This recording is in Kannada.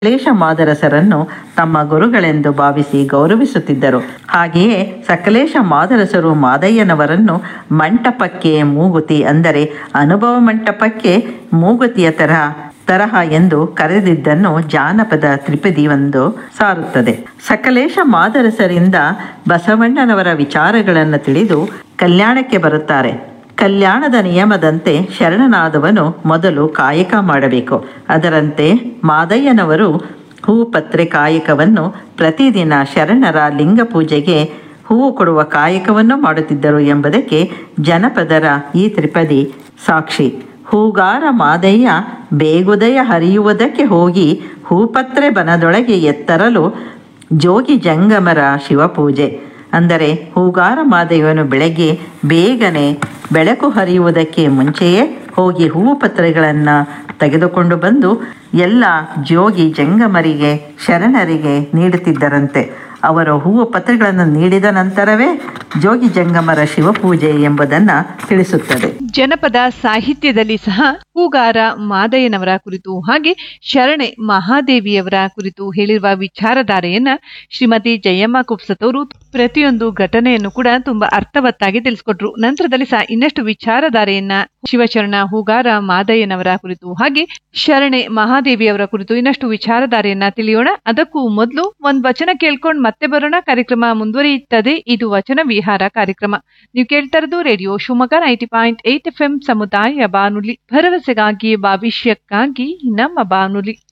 ಸಕಲೇಶ ಮಾದರಸರನ್ನು ತಮ್ಮ ಗುರುಗಳೆಂದು ಭಾವಿಸಿ ಗೌರವಿಸುತ್ತಿದ್ದರು ಹಾಗೆಯೇ ಸಕಲೇಶ ಮಾದರಸರು ಮಾದಯ್ಯನವರನ್ನು ಮಂಟಪಕ್ಕೆ ಮೂಗುತಿ ಅಂದರೆ ಅನುಭವ ಮಂಟಪಕ್ಕೆ ಮೂಗುತಿಯ ತರಹ ತರಹ ಎಂದು ಕರೆದಿದ್ದನ್ನು ಜಾನಪದ ತ್ರಿಪದಿ ಒಂದು ಸಾರುತ್ತದೆ ಸಕಲೇಶ ಮಾದರಸರಿಂದ ಬಸವಣ್ಣನವರ ವಿಚಾರಗಳನ್ನು ತಿಳಿದು ಕಲ್ಯಾಣಕ್ಕೆ ಬರುತ್ತಾರೆ ಕಲ್ಯಾಣದ ನಿಯಮದಂತೆ ಶರಣನಾದವನು ಮೊದಲು ಕಾಯಕ ಮಾಡಬೇಕು ಅದರಂತೆ ಮಾದಯ್ಯನವರು ಹೂಪತ್ರೆ ಕಾಯಕವನ್ನು ಪ್ರತಿದಿನ ಶರಣರ ಲಿಂಗ ಪೂಜೆಗೆ ಹೂವು ಕೊಡುವ ಕಾಯಕವನ್ನು ಮಾಡುತ್ತಿದ್ದರು ಎಂಬುದಕ್ಕೆ ಜನಪದರ ಈ ತ್ರಿಪದಿ ಸಾಕ್ಷಿ ಹೂಗಾರ ಮಾದಯ್ಯ ಬೇಗುದಯ ಹರಿಯುವುದಕ್ಕೆ ಹೋಗಿ ಹೂಪತ್ರೆ ಬನದೊಳಗೆ ಎತ್ತರಲು ಜೋಗಿ ಜಂಗಮರ ಶಿವಪೂಜೆ ಅಂದರೆ ಹೂಗಾರ ಮಾದಯ್ಯನು ಬೆಳಗ್ಗೆ ಬೇಗನೆ ಬೆಳಕು ಹರಿಯುವುದಕ್ಕೆ ಮುಂಚೆಯೇ ಹೋಗಿ ಹೂವು ಪತ್ರೆಗಳನ್ನು ತೆಗೆದುಕೊಂಡು ಬಂದು ಎಲ್ಲ ಜೋಗಿ ಜಂಗಮರಿಗೆ ಶರಣರಿಗೆ ನೀಡುತ್ತಿದ್ದರಂತೆ ಅವರು ಹೂವು ಪತ್ರೆಗಳನ್ನು ನೀಡಿದ ನಂತರವೇ ಜೋಗಿ ಜಂಗಮರ ಶಿವಪೂಜೆ ಎಂಬುದನ್ನು ತಿಳಿಸುತ್ತದೆ ಜನಪದ ಸಾಹಿತ್ಯದಲ್ಲಿ ಸಹ ಹೂಗಾರ ಮಾದಯ್ಯನವರ ಕುರಿತು ಹಾಗೆ ಶರಣೆ ಮಹಾದೇವಿಯವರ ಕುರಿತು ಹೇಳಿರುವ ವಿಚಾರಧಾರೆಯನ್ನ ಶ್ರೀಮತಿ ಜಯಮ್ಮ ಕುಪ್ಸತವರು ಪ್ರತಿಯೊಂದು ಘಟನೆಯನ್ನು ಕೂಡ ತುಂಬಾ ಅರ್ಥವತ್ತಾಗಿ ತಿಳಿಸ್ಕೊಟ್ರು ನಂತರದಲ್ಲಿ ಸಹ ಇನ್ನಷ್ಟು ವಿಚಾರಧಾರೆಯನ್ನ ಶಿವಶರಣ ಹೂಗಾರ ಮಾದಯ್ಯನವರ ಕುರಿತು ಹಾಗೆ ಶರಣೆ ಮಹಾದೇವಿಯವರ ಕುರಿತು ಇನ್ನಷ್ಟು ವಿಚಾರಧಾರೆಯನ್ನ ತಿಳಿಯೋಣ ಅದಕ್ಕೂ ಮೊದಲು ಒಂದ್ ವಚನ ಕೇಳ್ಕೊಂಡ್ ಮತ್ತೆ ಬರೋಣ ಕಾರ್ಯಕ್ರಮ ಮುಂದುವರಿಯುತ್ತದೆ ಇದು ವಚನ ವಿಹಾರ ಕಾರ್ಯಕ್ರಮ ನೀವು ಕೇಳ್ತಾ ಇರೋದು radio Shivamogga ninety point eight F M ಸಮುದಾಯ ಬಾನುಲಿ ಭರವಸೆಗಾಗಿ ಭವಿಷ್ಯಕ್ಕಾಗಿ ನಮ್ಮ ಬಾನುಲಿ